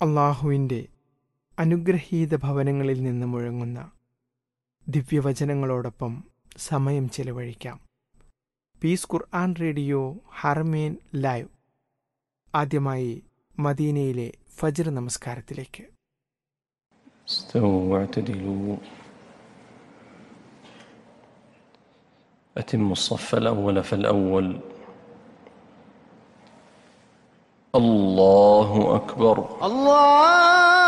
അള്ളാഹുവിൻ്റെ അനുഗ്രഹീത ഭവനങ്ങളിൽ നിന്ന് മുഴങ്ങുന്ന ദിവ്യവചനങ്ങളോടൊപ്പം സമയം ചെലവഴിക്കാം peace Quran radio Haramain live ആദ്യമായി മദീനയിലെ ഫജ്ർ നമസ്കാരത്തിലേക്ക് استووا واعتدلوا أتموا الصف الأول فالأول الله أكبر الله